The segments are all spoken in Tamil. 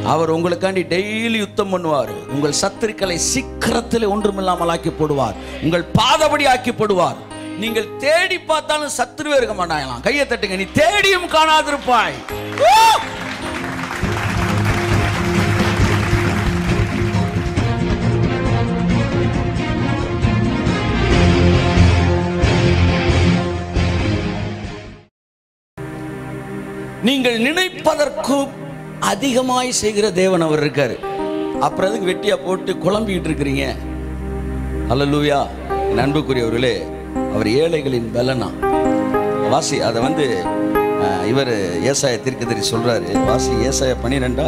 அவர் உங்களுக்காண்டி டெய்லி யுத்தம் பண்ணுவார் உங்கள் சத்துருக்களை சீக்கிரத்தில் ஒன்றுமில்லாமல் ஆக்கி போடுவார் உங்கள் பாதபடி ஆக்கி போடுவார் நீங்கள் தேடி பார்த்தாலும் சத்துருவே இருக்க மாட்டாங்களாம் கையை தட்டுங்க நீ தேடியும் காணாதிருப்பாய் ஊ! நீங்கள் நினைப்பதற்கும் அதிகமாய் செய்கிற தேவன் அவர் இருக்காரு அப்புறம் எதுக்கு வெட்டியா போட்டு குழம்பிக்கிட்டு இருக்கிறீங்க அல்லலூயா என் அன்புக்குரியவர்களே அவர் ஏழைகளின் பலனா வாசி அதை வந்து அஹ், இவர் ஏசாய தீர்க்கதரி சொல்றாரு வாசி ஏசாய பனிரெண்டா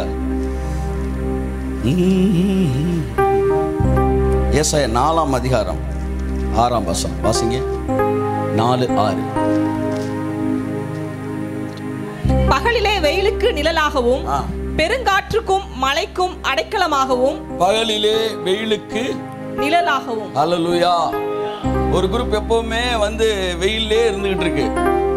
ஏசாய நாலாம் அதிகாரம் ஆறாம் வசம் வாசிங்க நாலு ஆறு பகலிலே வெயிலுக்கு நிழலாகவும் ஆ. பெருங்காற்றுக்கும் மழைக்கும் அடைக்கலமாகவும் பகலிலே வெயிலுக்கு நிழலாகவும் ஹalleluya ஒரு குரூப் எப்பவுமே வந்து வெயிலே இருந்துகிட்டு இருக்கு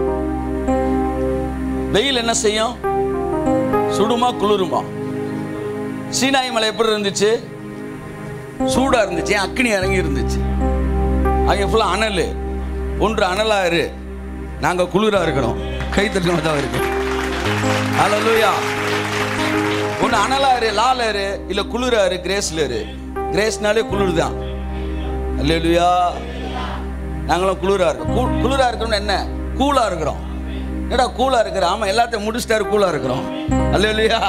வெயில் என்ன செய்யும் சுடுமா குளிருமா சீனாய் மலை எப்படி இருந்துச்சு சூடா இருந்துச்சு ஏன் அக்னி இறங்கி இருந்துச்சு அங்கே ஃபுல்லாக அனல் ஒன்று அனலா இரு நாங்க குளிரா இருக்கிறோம் கை தட்டுமா தான் இருக்கு ஹalleluya ஒன்று அனலா இரு லால இரு இல்ல குளிரா இரு கிரேஸ்ல இரு கிரேஸ்னாலே குளிர் தான் அல்லேலுயா நாங்களும் குளிரா இருக்கோம் கூ- குளிரா இருக்கிறோம் என்ன கூலா இருக்கிறோம் என்னடா கூலா இருக்கிற ஆமா எல்லாத்தையும் முடிச்சிட்டாரு கூலா இருக்கிறோம் அல்லேலுயா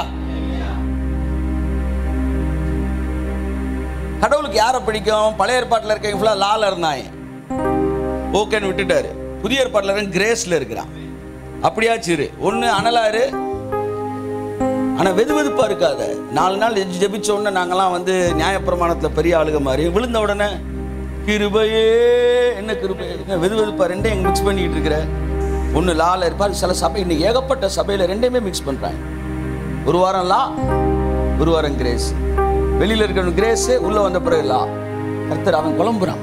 கடவுளுக்கு யாரை பிடிக்கும் பழைய ஏற்பாட்டில் இருக்கவங்க ஃபுல்லாக லால இருந்தாங்க ஓகேன்னு விட்டுட்டாரு புதிய ஏற்பாட்டில் இருக்க கிரேஸ்ல இருக்கிறான் அப்படியாச்சு இரு ஒன்று அனலாரு ஆனா வெது வெதுப்பா இருக்காத நாலு நாள் ஜெபி- ஜெபிச்ச உடனே நாங்கெல்லாம் வந்து நியாயப்பிரமாணத்துல பெரிய ஆளுக மாதிரி விழுந்த உடனே கிருபையே என்ன கிருபை என்ன வெது வெதுப்பா ரெண்டையும் மிக்ஸ் பண்ணிக்கிட்டு இருக்கிற ஒன்று லால இருப்பார் சில சபை இன்னைக்கு ஏகப்பட்ட சபையில ரெண்டையுமே மிக்ஸ் பண்றாங்க ஒரு வாரம் லா ஒரு வாரம் கிரேஸ் வெளியில இருக்கிற கிரேஸ் உள்ள வந்த பிறகு லா கர்த்தர் அவன் குழம்புறான்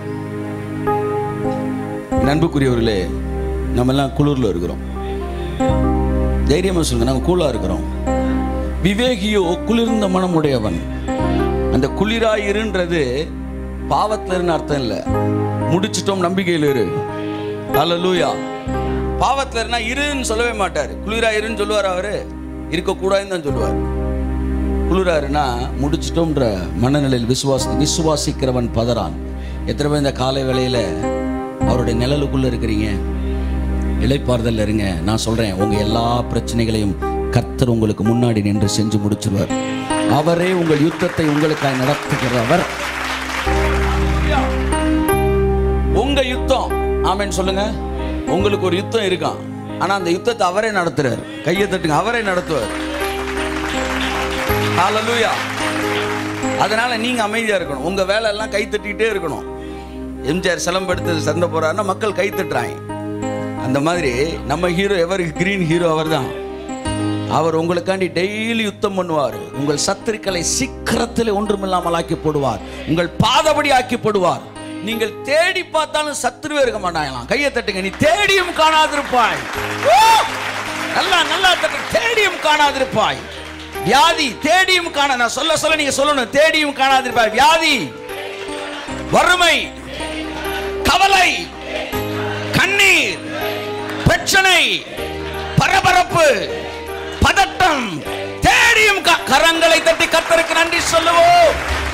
நண்புக்குரியவர்களே நம்ம எல்லாம் குளிர்ல இருக்கிறோம் தைரியமா சொல்லுங்க நாங்க கூலா இருக்கிறோம் விவேகியோ குளிர்ந்த மனமுடையவன் அந்த குளிராயிருன்றது பாவத்துல இருந்து அர்த்தம் இல்ல முடிச்சிட்டோம் நம்பிக்கையில் இரு அல்லூயா பாவத்துல இருந்தா இருன்னு சொல்லவே மாட்டார் குளிராயிருன்னு சொல்லுவார் அவரு இருக்கக்கூடாதுன்னு தான் சொல்லுவார் குளிராருன்னா முடிச்சிட்டோம்ன்ற மனநிலையில் விசுவாசி விசுவாசிக்கிறவன் பதறான் எத்தனை பேர் இந்த காலை வேளையில அவருடைய நிழலுக்குள்ள இருக்கிறீங்க இளைப்பாறுதல் இருங்க நான் சொல்றேன் உங்க எல்லா பிரச்சனைகளையும் கர்த்தர் உங்களுக்கு முன்னாடி நின்று செஞ்சு முடிச்சிருவார் அவரே உங்கள் யுத்தத்தை உங்களுக்காய் நடத்துகிறவர் உங்க யுத்தம் ஆமென்னு சொல்லுங்க உங்களுக்கு ஒரு யுத்தம் இருக்கான் ஆனா அந்த யுத்தத்தை அவரே நடத்துறாரு கையை தட்டுங்க அவரே நடத்துவார் ஹalleluya அதனால நீங்க அமைதியா இருக்கணும் உங்க வேலை எல்லாம் கை தட்டிக்கிட்டே இருக்கணும் எம்ஜிஆர் சிலம்பெடுத்து சண்டை போறாருன்னா மக்கள் கை தட்டுறாங்க அந்த மாதிரி நம்ம ஹீரோ எவருக்கு கிரீன் ஹீரோ அவர்தான் அவர் உங்களுக்காண்டி டெய்லி யுத்தம் பண்ணுவார் உங்கள் சத்துருக்களை சீக்கிரத்தில் ஒன்றுமில்லாமல் ஆக்கி போடுவார் உங்கள் பாதபடி ஆக்கி போடுவார் நீங்கள் தேடி பார்த்தாலும் சத்துருவே இருக்க மாட்டாங்களாம் கையை தட்டுங்க நீ தேடியும் காணாதிருப்பாய் ஊ! நல்லா நல்லா தட்டு தேடியும் காணாதிருப்பாய் வியாதி தேடியும் காண நான் சொல்ல சொல்ல நீங்க சொல்லணும் தேடியும் காணாதிருப்பாய் வியாதி வறுமை கவலை கண்ணீர் பிரச்சனை பரபரப்பு பதட்டம் தேடியும் க- கரங்களை தட்டி கத்தருக்கு நன்றி சொல்லுவோம்